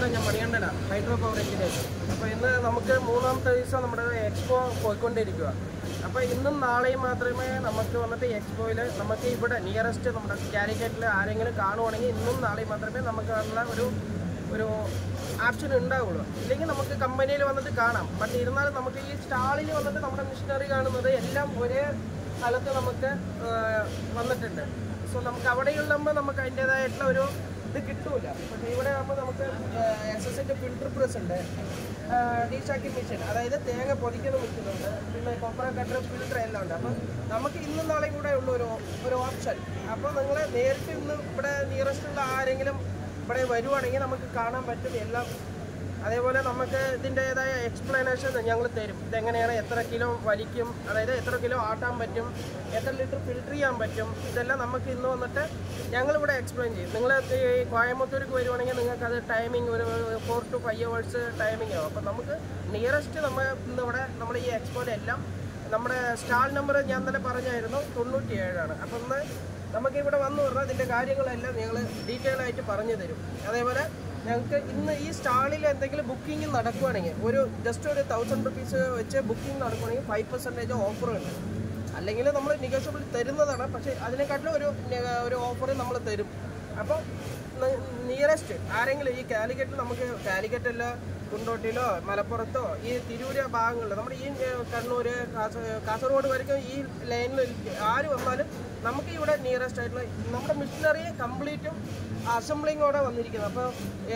നമസ്കാരം ഞാൻ മണികണ്ഠനാണ് hydro power engineer അപ്പോൾ ഇന്ന് നമുക്ക് മൂന്നാമത്തെ ദിവസം നമ്മുടെ എക്സ്പോ പോയിക്കൊണ്ടിരിക്കുക അപ്പോൾ ഇന്നും നാളെയും മാത്രമേ നമുക്ക് വന്നിട്ട് എക്സ്പോയിൽ നമുക്ക് ഇവിടെ നിയറസ്റ്റ് നമ്മുടെ കാലിക്കറ്റിൽ ആരെങ്കിലും കാണുവാണെങ്കിൽ ഇന്നും നാളെയും മാത്രമേ നമുക്ക് ഉള്ള ഒരു ഒരു ആപ്ഷൻ ഉണ്ടാവുള്ളൂ ഇല്ലെങ്കിൽ നമുക്ക് കമ്പനിയിൽ വന്നിട്ട് കാണാം ബട്ട് ഇരുന്നാലും നമുക്ക് ഈ സ്റ്റാളിൽ വന്നിട്ട് നമ്മുടെ മിഷനറി കാണുന്നത് എല്ലാം ഒരേ സ്ഥലത്ത് നമുക്ക് ആ, വന്നിട്ടുണ്ട് സോ നമുക്ക് അവിടെയുള്ളപ്പോൾ നമുക്ക് അതിൻ്റെതായിട്ടുള്ള ഒരു ഇത് കിട്ടൂല പക്ഷേ ഇവിടെ ആകുമ്പോൾ നമുക്ക് എസ് എസിൻ്റെ ഫിൽട്ടർ പ്രസ് ഉണ്ട് ഡീഷാക്കി മെഷീൻ അതായത് തേങ്ങ പൊതിക്കുന്ന മെഷീൻ ഉണ്ട് പിന്നെ കൊപ്പറ കട്ടർ ഫിൽട്ടർ എല്ലാം ഉണ്ട് അപ്പം നമുക്ക് ഇന്നും നാളെയും കൂടെ ഉള്ള ഒരു ഒരു ഓപ്ഷൻ അപ്പോൾ നിങ്ങൾ നേരിട്ട് ഇന്ന് ഇവിടെ നിയറസ്റ്റ് ഉള്ള ആരെങ്കിലും ഇവിടെ വരുവാണെങ്കിൽ നമുക്ക് കാണാൻ പറ്റും എല്ലാം അതേപോലെ നമുക്ക് ഇതിൻ്റെതായ എക്സ്പ്ലനേഷൻ ഞങ്ങൾ തരും ഇതെങ്ങനെയാണ് എത്ര കിലോ വലിക്കും അതായത് എത്ര കിലോ ആട്ടാൻ പറ്റും എത്ര ലിറ്റർ ഫിൽറ്റർ ചെയ്യാൻ പറ്റും ഇതെല്ലാം നമുക്ക് ഇന്ന് വന്നിട്ട് ഞങ്ങളിവിടെ എക്സ്പ്ലെയിൻ ചെയ്യും നിങ്ങൾ ഈ കോയമ്പത്തൂർക്ക് വരുവാണെങ്കിൽ നിങ്ങൾക്ക് അത് ടൈമിംഗ് ഒരു four to five hours timing ആവും അപ്പോൾ നമുക്ക് നിയറസ്റ്റ് നമ്മൾ ഇന്ന് ഇവിടെ നമ്മുടെ ഈ എക്സ്പോയിലെല്ലാം നമ്മുടെ സ്റ്റാൾ നമ്പർ ഞാൻ തന്നെ പറഞ്ഞായിരുന്നു തൊണ്ണൂറ്റി ഏഴാണ് അപ്പം ഒന്ന് നമുക്ക് ഇവിടെ വന്നു പറഞ്ഞാൽ ഇതിൻ്റെ കാര്യങ്ങളെല്ലാം ഞങ്ങൾ ഡീറ്റെയിൽ ആയിട്ട് പറഞ്ഞു തരും അതേപോലെ ഞങ്ങൾക്ക് ഇന്ന് ഈ സ്റ്റാളിൽ എന്തെങ്കിലും ബുക്കിംഗ് നടക്കുവാണെങ്കിൽ ഒരു ജസ്റ്റ് ഒരു തൗസൻഡ് റുപ്പീസ് വെച്ച് ബുക്കിംഗ് നടക്കുവാണെങ്കിൽ ഫൈവ് പെർസെൻറ്റേജ് ഓഫറുണ്ട് അല്ലെങ്കിൽ നമ്മൾ നെഗോഷ്യബിൾ തരുന്നതാണ് പക്ഷേ അതിനെക്കാട്ടിലും ഒരു നെ- ഒരു ഓഫർ നമ്മൾ തരും അപ്പോൾ നിയറസ്റ്റ് ആരെങ്കിലും ഈ കാലിക്കറ്റിൽ നമുക്ക് കാലിക്കറ്റല്ല കുണ്ടോട്ടിയിലോ മലപ്പുറത്തോ ഈ തിരൂര് ഭാഗങ്ങളിലോ നമ്മുടെ ഈ ഏ, കണ്ണൂർ കാസ- കാസർഗോഡ് വരയ്ക്കും ഈ ലൈനിൽ ആര് വന്നാലും നമുക്ക് ഇവിടെ നിയറസ്റ്റ് ആയിട്ടുള്ള നമ്മുടെ മിഷനറി കംപ്ലീറ്റും അസംബ്ലിങ്ങോടെ വന്നിരിക്കുന്നത് അപ്പോൾ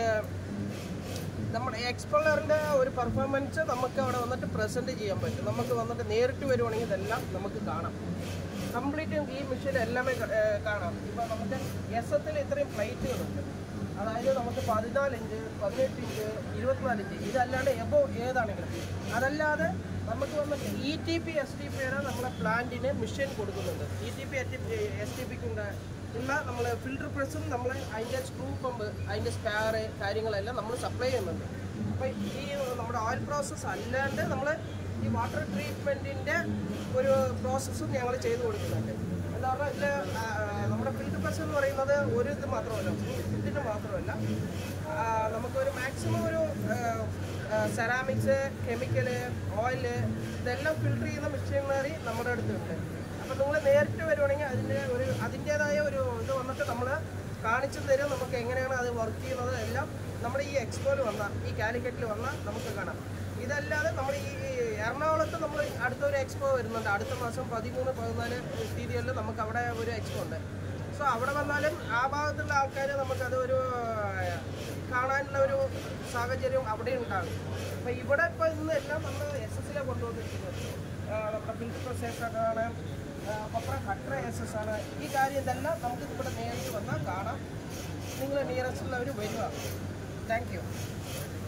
നമ്മുടെ എക്സ്പ്ലോറിൻ്റെ ഒരു പെർഫോമൻസ് നമുക്ക് അവിടെ വന്നിട്ട് പ്രസൻറ്റ് ചെയ്യാൻ പറ്റും നമുക്ക് വന്നിട്ട് നേരിട്ട് വരുവാണെങ്കിൽ ഇതെല്ലാം നമുക്ക് കാണാം കംപ്ലീറ്റ് ഈ മെഷീൻ എല്ലാമേ ക- ഏ, കാണാം ഇപ്പോൾ നമുക്ക് എസ് എത്തിൽ ഇത്രയും പ്ലേറ്റുകളുണ്ട് അതായത് നമുക്ക് പതിനാല് ഇഞ്ച് പതിനെട്ട് ഇഞ്ച് ഇരുപത്തിനാല് ഇഞ്ച് ഇതല്ലാണ്ട് എബോ ഏതാണെങ്കിലും അതല്ലാതെ നമുക്ക് വന്നിട്ട് E T P S T P വരെ നമ്മളെ പ്ലാന്റിന് മെഷീൻ കൊടുക്കുന്നുണ്ട് E T P S T പിക്കുണ്ട് ഉള്ള നമ്മൾ ഫിൽട്ടർ പ്രസ്സും നമ്മൾ അതിൻ്റെ സ്ക്രൂ പമ്പ് അതിൻ്റെ സ്പാറ് കാര്യങ്ങളെല്ലാം നമ്മൾ സപ്ലൈ ചെയ്യുന്നുണ്ട് അപ്പോൾ ഈ നമ്മുടെ ഓയിൽ പ്രോസസ്സ് അല്ലാണ്ട് നമ്മൾ ഈ വാട്ടർ ട്രീറ്റ്മെൻറ്റിൻ്റെ ഒരു പ്രോസസ്സും ഞങ്ങൾ ചെയ്തു കൊടുക്കുന്നുണ്ട് എന്താ പറഞ്ഞാൽ ഇതിൽ നമ്മുടെ ഫിൽട്ടർ പ്രസ് എന്ന് പറയുന്നത് ഒരു ഇത് മാത്രമല്ല ഫുഡിന് മാത്രമല്ല ആ, നമുക്കൊരു മാക്സിമം ഒരു സെറാമിക്സ് കെമിക്കല് ഓയില് ഇതെല്ലാം ഫിൽട്ടർ ചെയ്യുന്ന മെഷീനറി നമ്മുടെ അടുത്തുണ്ട് അപ്പോൾ നിങ്ങൾ നേരിട്ട് വരുവാണെങ്കിൽ അതിൻ്റെ ഒരു അതിൻ്റേതായ ഒരു ഇത് വന്നിട്ട് നമ്മൾ കാണിച്ചു തരും നമുക്ക് എങ്ങനെയാണ് അത് വർക്ക് ചെയ്യുന്നത് എല്ലാം നമ്മുടെ ഈ എക്സ്പോയിൽ വന്നാൽ ഈ കാലിക്കറ്റിൽ വന്നാൽ നമുക്ക് കാണാം ഇതല്ലാതെ നമ്മൾ ഈ എറണാകുളത്ത് നമ്മൾ അടുത്തൊരു എക്സ്പോ വരുന്നുണ്ട് അടുത്ത മാസം പതിമൂന്ന് പതിനാല് തീയതികളിൽ നമുക്ക് അവിടെ ഒരു എക്സ്പോ ഉണ്ട് സോ അവിടെ വന്നാലും ആ ഭാഗത്തുള്ള ആൾക്കാർ നമുക്കത് ഒരു കാണാനുള്ള ഒരു സാഹചര്യം അവിടെ ഉണ്ടാകും അപ്പോൾ ഇവിടെ ഇപ്പോൾ ഇന്ന് എല്ലാം നമ്മൾ എസ് എസിലെ കൊണ്ടുവന്നിരിക്കുന്നത് ആ, നമ്മുടെ ഫിൽറ്റർ പ്രൊസേഷനാണ് കൊപ്ര കട്ടർ എസ് എസ് ആണ് ഈ കാര്യം ഇതെല്ലാം നമുക്ക് ഇവിടെ നേരിട്ട് വന്നാൽ കാണാം നിങ്ങൾ നിയറസ്റ്റ് ഉള്ളവർ വരിക താങ്ക് യു